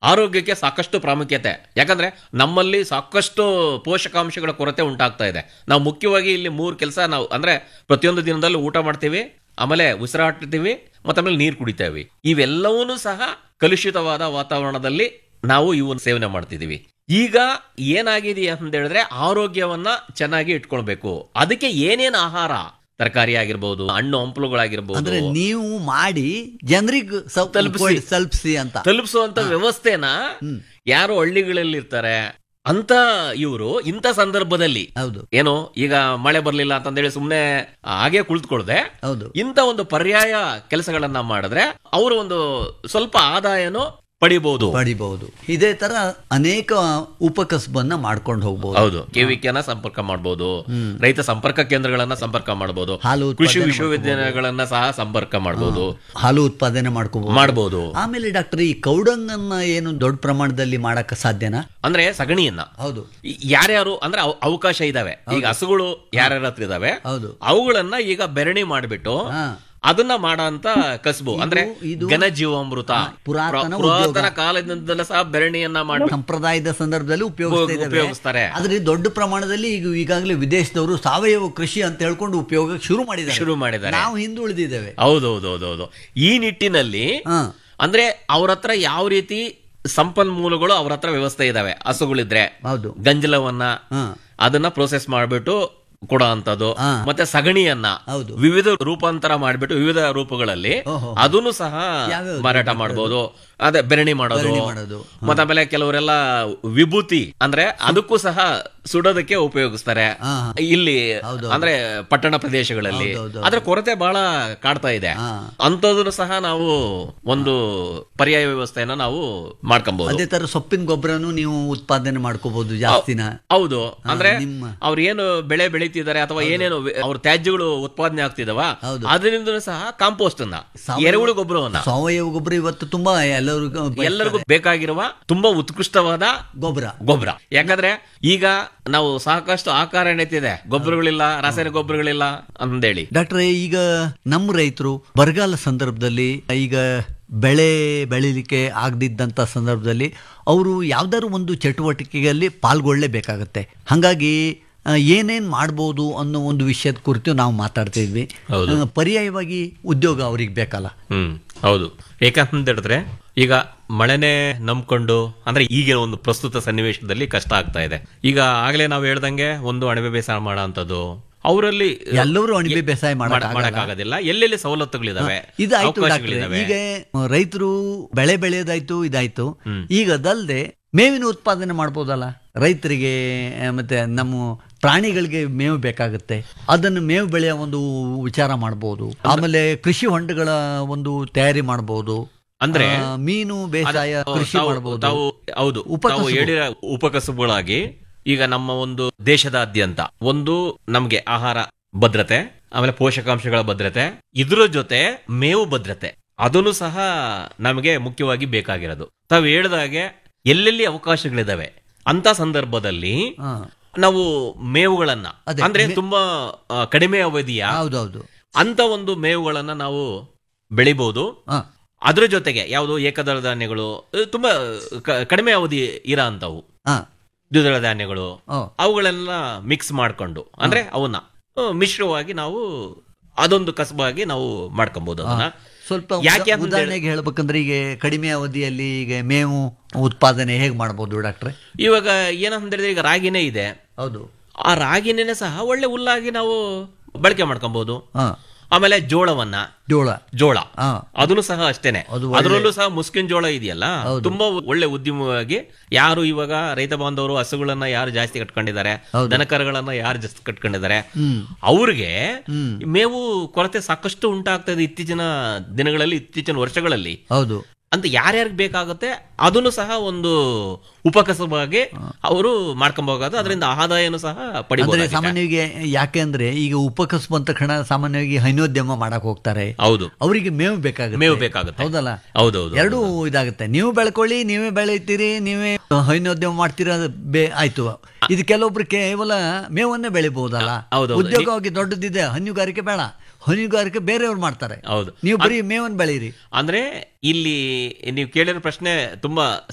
ಆರೋಗ್ಯಕ್ಕೆ ಸಾಕಷ್ಟು ಪ್ರಾಮುಖ್ಯತೆ ಯಾಕಂದ್ರೆ ನಮ್ಮಲ್ಲಿ ಸಾಕಷ್ಟು ಪೋಷಕಾಂಶಗಳ ಕೊರತೆ ಉಂಟಾಗ್ತಾ ಇದೆ ನಾವು ಮುಖ್ಯವಾಗಿ ಇಲ್ಲಿ ಮೂರು ಕೆಲಸ ನಾವು ಅಂದ್ರೆ ಪ್ರತಿಯೊಂದು ದಿನದಲ್ಲೂ ಊಟ ಮಾಡ್ತೀವಿ ಆಮೇಲೆ ಉಸಿರಾಡ್ತೀವಿ ಮತ್ತೆ ಆಮೇಲೆ ನೀರು ಕುಡಿತೇವೆ ಇವೆಲ್ಲವನ್ನೂ ಸಹ ಕಲುಷಿತವಾದ ವಾತಾವರಣದಲ್ಲಿ ನಾವು ಇವನ್ನ ಸೇವನೆ ಮಾಡ್ತಿದೀವಿ ಈಗ ಏನಾಗಿದೆ ಅಂತ ಹೇಳಿದ್ರೆ ಆರೋಗ್ಯವನ್ನ ಚೆನ್ನಾಗಿ ಇಟ್ಕೊಳ್ಬೇಕು ಅದಕ್ಕೆ ಏನೇನ್ ಆಹಾರ ತರಕಾರಿ ಆಗಿರ್ಬೋದು ಹಣ್ಣು ಹಂಪಲುಗಳಾಗಿರ್ಬೋದು ಅಂದ್ರೆ ನೀವು ಮಾಡಿ ಜನರಿಗೆ ತಲುಪಿಸಿ. ತಲುಪಿಸಿ ಅಂತ ತಲುಪಿಸುವಂತ ವ್ಯವಸ್ಥೆನ ಯಾರು ಹಳ್ಳಿಗಳಲ್ಲಿ ಇರ್ತಾರೆ ಅಂತ ಇವರು ಇಂಥ ಸಂದರ್ಭದಲ್ಲಿ ಹೌದು ಏನು ಈಗ ಮಳೆ ಬರ್ಲಿಲ್ಲ ಅಂತಂದೇಳಿ ಸುಮ್ನೆ ಹಾಗೆ ಕುಳಿತುಕೊಳ್ದೆ ಹೌದು ಇಂಥ ಒಂದು ಪರ್ಯಾಯ ಕೆಲಸಗಳನ್ನ ಮಾಡಿದ್ರೆ ಅವರು ಒಂದು ಸ್ವಲ್ಪ ಆದಾಯನೂ ಪಡಿಬಹುದು ಪಡಿಬಹುದು ಇದೇ ತರ ಅನೇಕ ಉಪಕಸಬನ್ನ ಮಾಡ್ಕೊಂಡು ಹೋಗ್ಬೋದು ಹೌದು ಕೆವಿಕೆನ ಸಂಪರ್ಕ ಮಾಡಬಹುದು ರೈತ ಸಂಪರ್ಕ ಕೇಂದ್ರಗಳನ್ನ ಸಂಪರ್ಕ ಮಾಡಬಹುದು ಹಾಲು ಕೃಷಿ ಉತ್ಪಾದನೆ ವಿಶ್ವವಿದ್ಯಾಲಯಗಳನ್ನ ಸಹ ಸಂಪರ್ಕ ಮಾಡಬಹುದು ಹಾಲು ಉತ್ಪಾದನೆ ಮಾಡ್ಕೋಬಹುದು ಮಾಡಬಹುದು ಆಮೇಲೆ ಡಾಕ್ಟರ್ ಈ ಕೌಡಂಗನ್ನ ಏನು ದೊಡ್ಡ ಪ್ರಮಾಣದಲ್ಲಿ ಮಾಡಕ್ ಸಾಧ್ಯನಾ ಅಂದ್ರೆ ಸಗಣಿಯನ್ನ ಹೌದು ಈ- ಯಾರ್ಯಾರು ಅಂದ್ರೆ ಅವ- ಅವಕಾಶ ಇದಾವೆ ಈಗ ಹಸುಗಳು ಯಾರ್ಯಾರ ಹತ್ರ ಇದಾವೆ ಹೌದು ಅವುಗಳನ್ನ ಈಗ ಬೆರಣಿ ಮಾಡಿಬಿಟ್ಟು ಹಾ ಅದನ್ನ ಮಾಡಂತ ಕಸಬು ಅಂದ್ರೆ ಇದು ಘನ ಜೀವಾಮೃತ ಪುರಾತನ ಪ್ರ- ಪುರಾತನ ಕಾಲದಿಂದಲೂ ಸಹ ಬೆರಣಿಯನ್ನ ಮಾಡಿ ಸಂಪ್ರದಾಯದ ಸಂದರ್ಭದಲ್ಲಿ ಉಪಯೋಗಿಸ್ತಾ ಇದ್ದಾವೆ ಉಪಯೋಗಿಸ್ತಾರೆ ಆದ್ರೆ ದೊಡ್ಡ ಪ್ರಮಾಣದಲ್ಲಿ ಈಗ ಈಗಾಗಲೇ ವಿದೇಶದವರು ಸಾವಯವ ಕೃಷಿ ಅಂತ ಹೇಳ್ಕೊಂಡು ಉಪಯೋಗ ಶುರು ಮಾಡಿದ್ದಾರೆ ಶುರು ಮಾಡಿದ್ದಾರೆ ನಾವು ಹಿಂದುಳಿದಿದ್ದೇವೆ ಹೌದೌದೌದೌದು ಈ ನಿಟ್ಟಿನಲ್ಲಿ ಹಾ ಅಂದ್ರೆ ಅವ್ರ ಹತ್ರ ಯಾವ ರೀತಿ ಸಂಪನ್ಮೂಲಗಳು ಅವ್ರ ಹತ್ರ ವ್ಯವಸ್ಥೆ ಇದಾವೆ ಹಸುಗಳಿದ್ರೆ ಹೌದು ಗಂಜಲವನ್ನ ಹಾ ಅದನ್ನ ಪ್ರೋಸೆಸ್ ಮಾಡ್ಬಿಟ್ಟು ಕೊಡೋ ಅಂತದ್ದು ಹಾ. ಮತ್ತೆ ಸಗಣಿಯನ್ನ ಹೌದು ವಿವಿಧ ರೂಪಾಂತರ ಮಾಡ್ಬಿಟ್ಟು ವಿವಿಧ ರೂಪಗಳಲ್ಲಿ ಓಹೋ. ಅದನ್ನು ಸಹ ಯಾವ್ಯಾವ್ದು ಮಾರಾಟ ಮಾಡಬಹುದು ಅದೇ ಬೆರಣಿ ಮಾಡೋದು ಬೆರಣಿ ಮಾಡೋದು. ಮತ್ತೆ ಆಮೇಲೆ ಕೆಲವರೆಲ್ಲ ವಿಭೂತಿ ಅಂದ್ರೆ ಅದಕ್ಕೂ ಸಹ ಸುಡೋದಕ್ಕೆ ಉಪಯೋಗಿಸ್ತಾರೆ ಹಾ, ಹಾ. ಇಲ್ಲಿ ಹೌದು, ಅಂದ್ರೆ ಪಟ್ಟಣ ಪ್ರದೇಶಗಳಲ್ಲಿ ಹೌದು, ಹೌದು, ಅದ್ರ ಕೊರತೆ ಬಹಳ ಕಾಡ್ತಾ ಇದೆ ಹಾ. ಅಂತದನ್ನು ಸಹ ನಾವು ಒಂದು ಪರ್ಯಾಯ ವ್ಯವಸ್ಥೆಯನ್ನ ನಾವು ಮಾಡ್ಕೊಬಹುದು ಅದೇ ತರ ಸೊಪ್ಪಿನ ಗೊಬ್ಬರನು ನೀವು ಉತ್ಪಾದನೆ ಮಾಡ್ಕೋಬಹುದು ಜಾಸ್ತಿನ ಹೌದು ಅಂದ್ರೆ ನಿಮ್ಮ- ಅವ್ರು ಏನು ಬೆಳೆ ಬೆಳೀತಿದ್ದಾರೆ ಅಥವಾ ಏನೇನು ವೆ- ಅವ್ರ ತ್ಯಾಜ್ಯಗಳು ಉತ್ಪಾದನೆ ಆಗ್ತಿದಾವ ಹೌದು. ಅದರಿಂದ ಸಹ ಕಾಂಪೋಸ್ಟ್ ಅನ್ನ ಸಾವಯವ- ಎರೆಹುಳು ಗೊಬ್ಬರವನ್ನ ಸಾವಯವ ಗೊಬ್ಬರ ಇವತ್ತು ತುಂಬಾ ಎಲ್ಲರಿಗೂ ಎಲ್ಲರಿಗೂ ಬೇಕಾಗಿರುವ ತುಂಬಾ ಉತ್ಕೃಷ್ಟವಾದ ಗೊಬ್ಬರ ಗೊಬ್ಬರ ಯಾಕಂದ್ರೆ ಈಗ ನಾವು ಸಾಕಷ್ಟು ಆಕಾರ ನೆತ್ತಿದೆ ಗೊಬ್ಬರಗಳಿಲ್ಲ ರಾಸಾಯನಿಕ ಗೊಬ್ಬರಗಳಿಲ್ಲ ಅಂತೇಳಿ ಡಾಕ್ಟ್ರೆ ಈಗ ನಮ್ಮ ರೈತರು ಬರಗಾಲ ಸಂದರ್ಭದಲ್ಲಿ ಈಗ ಬೆಳೆ ಬೆಳಿಲಿಕ್ಕೆ ಆಗದಿದ್ದಂಥ ಸಂದರ್ಭದಲ್ಲಿ ಅವರು ಯಾವ್ದಾದ್ರು ಒಂದು ಚಟುವಟಿಕೆಯಲ್ಲಿ ಪಾಲ್ಗೊಳ್ಳಲೇಬೇಕಾಗತ್ತೆ ಹಾಗಾಗಿ ಏನೇನು ಮಾಡ್ಬೋದು ಅನ್ನೋ ಒಂದು ವಿಷಯದ ಕುರಿತು ನಾವು ಮಾತಾಡ್ತಿದ್ವಿ ಹೌದು. ಆ, ಪರ್ಯಾಯವಾಗಿ ಉದ್ಯೋಗ ಅವ್ರಿಗೆ ಬೇಕಲ್ಲ ಹ್ಮ್ ಹೌದು ಯಾಕಂತ ಹೇಳಿದ್ರೆ ಈಗ ಮಳೆನೇ ನಂಬ್ಕೊಂಡು ಅಂದ್ರೆ ಈಗಿನ ಒಂದು ಪ್ರಸ್ತುತ ಸನ್ನಿವೇಶದಲ್ಲಿ ಕಷ್ಟ ಆಗ್ತಾ ಇದೆ ಈಗ ಆಗ್ಲೇ ನಾವು ಹೇಳ್ದಂಗೆ ಒಂದು ಅಣಬೆ ಬೇಸಾಯ ಮಾಡೋ ಅಂತದ್ದು ಅವರಲ್ಲಿ ಎಲ್ಲರೂ ಅಣಿಬೆ ಬೇಸಾಯ ಮಾಡಕ್ ಮಾಡಕ್ಕಾಗೋದಿಲ್ಲ ಎಲ್ಲೆಲ್ಲಿ ಸವಲತ್ತುಗಳಿದಾವೆ ಇದಾಯ್ತು ಡಾಕ್ಟ್ರೆ ಅವಕಾಶಗಳಿದಾವೆ ಈಗ ರೈತರು ಬೆಳೆ ಬೆಳೆಯೋದಾಯ್ತು ಇದಾಯ್ತು ಈಗ ಅದಲ್ದೆ ಮೇವಿನ ಉತ್ಪಾದನೆ ಮಾಡ್ಬೋದಲ್ಲ ರೈತರಿಗೆ ಆ, ಮತ್ತೆ ನಮ್ಮ ಪ್ರಾಣಿಗಳಿಗೆ ಮೇವು ಬೇಕಾಗುತ್ತೆ ಅದನ್ನು ಮೇವು ಬೆಳೆಯೋ ಒಂದು ವಿಚಾರ ಮಾಡ್ಬೋದು ಆಮೇಲೆ ಕೃಷಿ ಹೊಂಡಗಳ ಒಂದು ತಯಾರಿ ಮಾಡ್ಬೋದು ಅಂದ್ರೆ ಆ, ಮೀನು ಬೇಸಾಯ ಕೃಷಿ ತಾವು- ಮಾಡ್ಬೋದು ತಾವು ಹೌದು ಉಪಕಸುಬು. ತಾವು ಹೇಳಿದ ಉಪಕಸುಬುಗಳಾಗಿ ಈಗ ನಮ್ಮ ಒಂದು ದೇಶದಾದ್ಯಂತ ಒಂದು ನಮ್ಗೆ ಆಹಾರ ಭದ್ರತೆ ಆಮೇಲೆ ಪೋಷಕಾಂಶಗಳ ಭದ್ರತೆ ಇದ್ರ ಜೊತೆ ಮೇವು ಭದ್ರತೆ ಅದನ್ನು ಸಹ ನಮಗೆ ಮುಖ್ಯವಾಗಿ ಬೇಕಾಗಿರೋದು ತಾವು ಹೇಳಿದಾಗೆ ಎಲ್ಲೆಲ್ಲಿ ಅವಕಾಶಗಳಿದಾವೆ ಅಂತ ಸಂದರ್ಭದಲ್ಲಿ ಹಾ ನಾವು ಮೇವುಗಳನ್ನ ಅದೇ, ಅಂದ್ರೆ ಮೇ- ತುಂಬಾ ಆ, ಕಡಿಮೆ ಅವಧಿಯ ಹೌದೌದು ಅಂತ ಒಂದು ಮೇವುಗಳನ್ನ ನಾವು ಬೆಳಿಬಹುದು ಹಾ ಅದ್ರ ಜೊತೆಗೆ ಯಾವುದು ಏಕದಳ ಧಾನ್ಯಗಳು ಇದು ತುಂಬಾ ಕ- ಕಡಿಮೆ ಅವಧಿ ಇರೋ ಅಂತವು ಹಾ ದ್ವಿದಳ ಧಾನ್ಯಗಳು ಓ ಅವುಗಳೆಲ್ಲ ಮಿಕ್ಸ್ ಮಾಡ್ಕೊಂಡು ಅಂದ್ರೆ ಅವನ್ನ ಆ, ಮಿಶ್ರವಾಗಿ ನಾವು ಅದೊಂದು ಕಸಬಾಗಿ ನಾವು ಮಾಡ್ಕೊಬಹುದು ಅದನ್ನ ಸ್ವಲ್ಪ ಯಾಕೆ ಉದಾ- ಅಂತ ಉದಾಹರಣೆಗೆ ಹೇಳ್ಬೇಕಂದ್ರೆ ಈಗ ಕಡಿಮೆ ಅವಧಿಯಲ್ಲಿ ಈಗ ಮೇವು ಉತ್ಪಾದನೆ ಹೇಗೆ ಮಾಡ್ಬೋದು ಡಾಕ್ಟ್ರೆ ಇವಾಗ ಏನಂತ ಹೇಳಿದ್ರೆ ಈಗ ರಾಗಿನೇ ಇದೆ ಹೌದು ಆ ರಾಗಿನೇ ಸಹ ಒಳ್ಳೆ ಹುಲ್ಲಾಗಿ ನಾವು ಬಳಕೆ ಮಾಡ್ಕೊಬಹುದು ಹಾ ಆಮೇಲೆ ಜೋಳವನ್ನ ಜೋಳ ಜೋಳ ಹಾ ಅದನ್ನು ಸಹ ಅಷ್ಟೇನೆ ಅದು ಅದರಲ್ಲೂ ಸಹ ಮುಸ್ಕಿನ್ ಜೋಳ ಇದೆಯಲ್ಲ ಹೌದು. ತುಂಬಾ ಒಳ್ಳೆ ಉದ್ಯಮವಾಗಿ ಯಾರು ಇವಾಗ ರೈತ ಬಾಂಧವರು ಹಸುಗಳನ್ನ ಯಾರು ಜಾಸ್ತಿ ಕಟ್ಕೊಂಡಿದ್ದಾರೆ ಹೌದು. ದನಕರುಗಳನ್ನ ಯಾರು ಜಾಸ್ತಿ ಕಟ್ಕೊಂಡಿದ್ದಾರೆ ಹ್ಮ್ ಅವ್ರಿಗೆ ಹ್ಮ್ ಮೇವು ಕೊರತೆ ಸಾಕಷ್ಟು ಉಂಟಾಗ್ತಾ ಇದೆ ಇತ್ತೀಚಿನ ದಿನಗಳಲ್ಲಿ ಇತ್ತೀಚಿನ ವರ್ಷಗಳಲ್ಲಿ ಹೌದು ಅಂತ ಯಾರ್ಯಾರಿಗೆ ಬೇಕಾಗುತ್ತೆ ಅದನ್ನು ಸಹ ಒಂದು ಉಪಕಸಬಾಗಿ ಅವರು ಮಾಡ್ಕೊಬಹುದು ಅದರಿಂದ ಆದಾಯನು ಸಹ ಅಂದ್ರೆ ಪಡಿಬಹುದು ಸಾಮಾನ್ಯವಾಗಿ ಯಾಕೆ ಅಂದ್ರೆ ಈಗ ಉಪಕಸಬು ಅಂತ ಕ್ಷಣ ಸಾಮಾನ್ಯವಾಗಿ ಹೈನೋದ್ಯಮ ಮಾಡಕ್ ಹೋಗ್ತಾರೆ ಹೌದು ಅವರಿಗೆ ಮೇವು ಬೇಕಾಗುತ್ತೆ ಮೇವು ಬೇಕಾಗುತ್ತೆ ಹೌದಲ್ಲ ಹೌದೌದು ಎರಡೂ ಇದಾಗುತ್ತೆ ನೀವು ಬೆಳ್ಕೊಳ್ಳಿ ನೀವೇ ಬೆಳೀತೀರಿ ನೀವೇ ಹೈನೋದ್ಯಮ ಮಾಡ್ತೀರಾ ಅದು ಬೇ ಆಯ್ತು ಇದು ಕೆಲವೊಬ್ರು ಕೇವಲ ಮೇವನ್ನೇ ಬೆಳಿಬಹುದಲ್ಲ ಹೌದೌದು. ಉದ್ಯೋಗವಾಗಿ ದೊಡ್ಡದಿದೆ ಹಣ್ಣುಗಾರಿಕೆ ಬೇಡ ಹಣ್ಣುಗಾರಿಕೆ ಬೇರೆಯವ್ರು ಮಾಡ್ತಾರೆ ಹೌದು ನೀವು ಬರೀ ಮೇವನ್ ಬೆಳೀರಿ ಅಂದ್ರೆ ಇಲ್ಲಿ ನೀವು ಕೇಳಿರೋ ಪ್ರಶ್ನೆ ತುಂಬಾ